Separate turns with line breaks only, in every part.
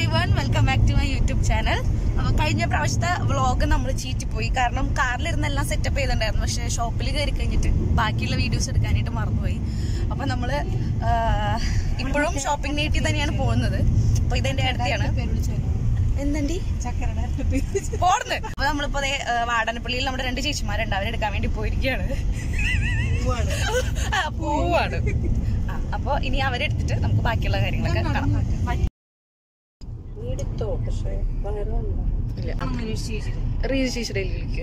One welcome back to my YouTube channel അപ്പൊ കഴിഞ്ഞ പ്രാവശ്യത്തെ വ്ളോഗ് നമ്മൾ ചീറ്റിപ്പോയി കാരണം കാറിലിരുന്ന് എല്ലാം സെറ്റപ്പ് ചെയ്തിട്ടുണ്ടായിരുന്നു പക്ഷെ ഷോപ്പിൽ കയറി കഴിഞ്ഞിട്ട് ബാക്കിയുള്ള വീഡിയോസ് എടുക്കാനായിട്ട് മറന്നുപോയി അപ്പൊ നമ്മള് ആ, ഇപ്പോഴും ഷോപ്പിംഗ് നീട്ടി തന്നെയാണ് പോകുന്നത് അപ്പൊ ഇതെന്റെ അടുത്തെയാണ് എന്തണ്ടി പോർന്ന് അപ്പൊ നമ്മളിപ്പോ ദേ, ആ, വാടനപ്പള്ളിയിൽ നമ്മുടെ രണ്ട് ചേച്ചിമാരുണ്ട് അവരെടുക്കാൻ വേണ്ടി പോയിരിക്കുകയാണ് ആ, പോവാണ് ആ, അപ്പൊ ഇനി അവരെടുത്തിട്ട് നമുക്ക് ബാക്കിയുള്ള കാര്യങ്ങളൊക്കെ കാണാം ഇല്ല റീസ് ചേച്ചിയുടെ വിളിക്ക്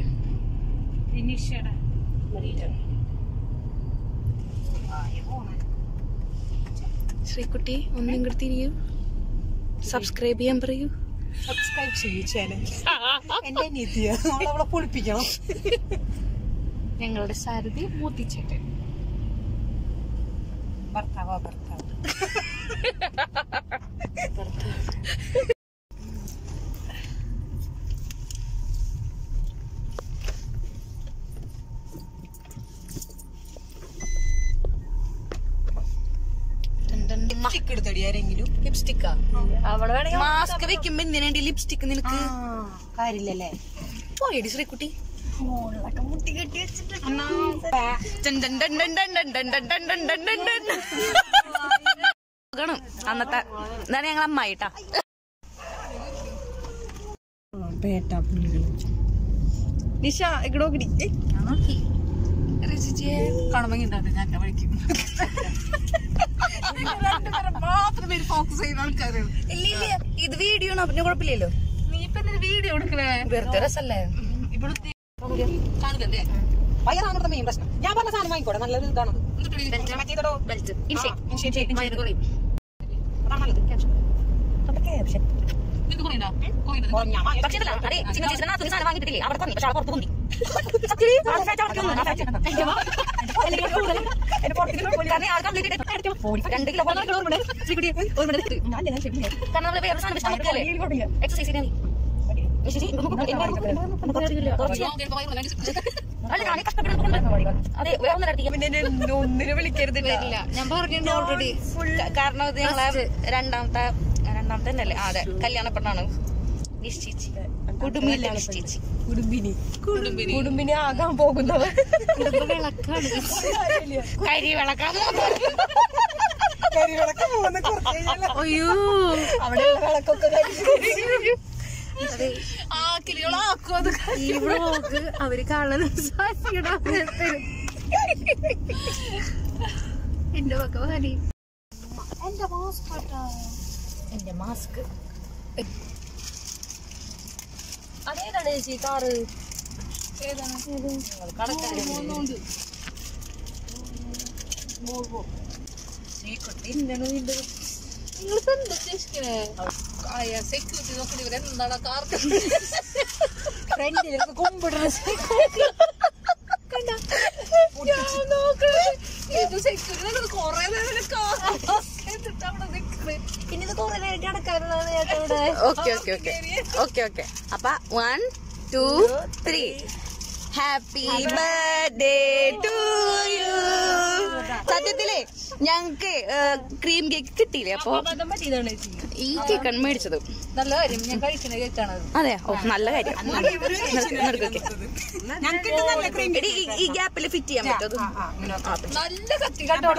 ശ്രീകുട്ടി ഒന്നും കൂടി തിരിയൂ സബ്സ്ക്രൈബ് ചെയ്യാൻ പറയൂ
സബ്സ്ക്രൈബ് ചെയ്യൂ ചാനൽ എന്റെ നിത്യ നമ്മളവിടെ പൊളിപ്പിക്കണം
ഞങ്ങളുടെ സാരഥി മൂത്തിച്ചേട്ടൻ
ഭർത്താവാ ഭർത്താവ് ലിപ്സ്റ്റിക് എടുത്തടി ആരെങ്കിലും
ലിപ്സ്റ്റിക്കാ മാസ്ക് വെക്കുമ്പോ എന്തിനാണ്ടി ലിപ്സ്റ്റിക് നിനക്ക്
കാര്യമില്ലല്ലേ
പോയടി ശ്രീകുട്ടി കാണും അന്നത്തെ ഇതാണ് ഞങ്ങൾ അമ്മായിട്ടാ
പേട്ട
നിഷ ഇങ്ങോട്ട് നോക്കി
കണമങ്ങിണ്ടാണ് ഞാൻ എന്നെ വിളിക്കും മാത്രം ഫോക്കസ് ചെയ്യുന്ന ആൾക്കാരാണ്
ഇല്ല ഇല്ല ഇത് വീഡിയോ ആണ് പിന്നെ കുഴപ്പമില്ലല്ലോ
നീ ഇപ്പൊ എന്തിനാ വീഡിയോ എടുക്കണേ
വെറുതെ രസല്ലേ
ഇവിടെ കാണുന്നുണ്ടേ വയറാണ് മെയിൻ പ്രശ്നം ഞാൻ പറഞ്ഞ സാധനം വാങ്ങിക്കോട്ടെ നല്ലൊരു ഇതാണത് മറ്റേതോ
ബെൽറ്റ്
അതാണ് നല്ലത്
പക്ഷേ ഇതല്ല, അതെ, ചിന്ന ചേച്ചിയുടെ നാത്തൂന് സാധനം വാങ്ങിയിട്ടില്ലേ? അവിടെ തന്നെ, പക്ഷേ ആള് പുറത്ത് പൊന്തി. സത്യം, ആള് fat ആക്കി വന്നു, ആ fat. കാരണം ആള് complete ആയിട്ട് രണ്ട് കിലോ പുറത്ത് കിലോ ഓർമ്മയുണ്ട്. ശ്രീകുട്ടി, ഓർമ്മയുണ്ട്. കാരണം നമ്മള് വേറെ സാധനം വെച്ച് നടക്കുകയല്ലേ? Exercise ചെയ്യാൻ. ചേച്ചി, ഇതൊന്നും കൂടെ എനിക്ക് കുറച്ച് അല്ല, ഞാനീ കഷ്ടപ്പെടുന്നുണ്ട്. അതെ, വേറെ ഒന്നും നടത്തിക്കാം.
ഒന്നിനെ വിളിക്കരുത്
ഞാൻ പറഞ്ഞിട്ടുണ്ട് ഓൾറെഡി കാരണം ഇത് ഞങ്ങളെ രണ്ടാമത്തെ രണ്ടാമത്തെ തന്നെ അല്ലേ ആ, അതെ കല്യാണ പെണ്ണാണ് നിശ്ചയിച്ച് കുടുംബില്ല നിശ്ചയിച്ച്
കുടുംബിനി കുടുംബിനി ആകാൻ പോകുന്നവർ
വിളക്കാണ് കരി വിളക്കാൻ
കരിവിളക്ക് പോകുന്ന കുറച്ച് കഴിഞ്ഞാല്
അയ്യോ
അവിടെയുള്ള വിളക്കൊക്കെ കരിഞ്ഞു.
ഈ വ്ളോഗ് അവര് കാണുന്ന എന്റെ പക്ക മതി എന്റെ മാസ്ക് അതേതാണ് ചേച്ചി കാറ്
ഫ്രണ്ടിലൊക്കെ കുമ്പിടുന്ന
okay okay okay okay okay അപ്പൊ one two three happy birthday to you സത്യത്തിലേ ഞങ്ങക്ക് ക്രീം കേക്ക് കിട്ടിയില്ലേ അപ്പൊ ഈ കേക്കാണ് മേടിച്ചത്
നല്ല കാര്യം ഞാൻ കഴിക്കുന്ന കേക്കാണ്
അതെ ഓ നല്ല കാര്യം നിർത്തി
ഞങ്ങൾക്ക് നല്ല ക്രീം
എടി ഈ- ഈ ഗ്യാപ്പിൽ ഫിറ്റ് ചെയ്യാൻ പറ്റും അത്
നല്ല കത്തി കണ്ടോളൂ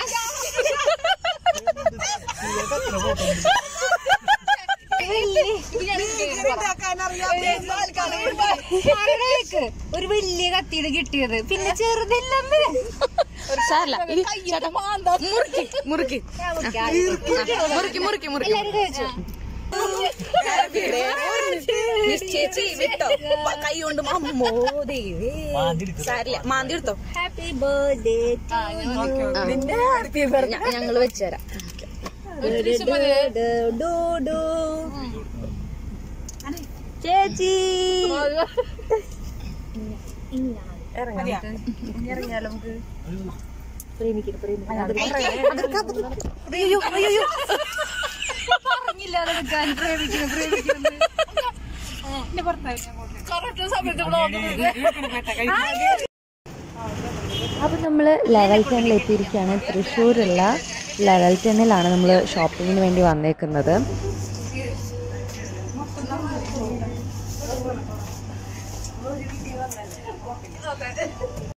ഒരു വലിയ കത്തിയാണ് കിട്ടിയത് പിന്നെ ചെറുതില്ലെന്ന്
സാരല്ല ഇനി ചേട്ടാ മുറുക്കി മുറുക്കി ആ, മുറുക്കി മുറുക്കി മുറുക്കി ചേച്ചി വിട്ടോ കൈ കൊണ്ട് അമ്മോ ദൈവേ സാരില്ല മാന്തി എടുത്തോ
ഹാപ്പി ബർത്ത്ഡേ
ഞ- ഞങ്ങള് വെച്ചുതരാം ചേച്ചി ഇറങ്ങിയാലോ നമുക്ക് അയ്യോ അയ്യോ
പറഞ്ഞില്ല അതെടുക്കാൻ പ്രേമിക്കുന്നു പ്രേമിക്കുന്നു എന്റെ ഭർത്താവിനെ സമയത്ത്
അപ്പോൾ നമ്മൾ ലെവൽ ടെന്നിൽ എത്തിയിരിക്കുകയാണ് തൃശ്ശൂരുള്ള ലെവൽ ടെന്നിലാണ് നമ്മൾ ഷോപ്പിങ്ങിന് വേണ്ടി വന്നേക്കുന്നത്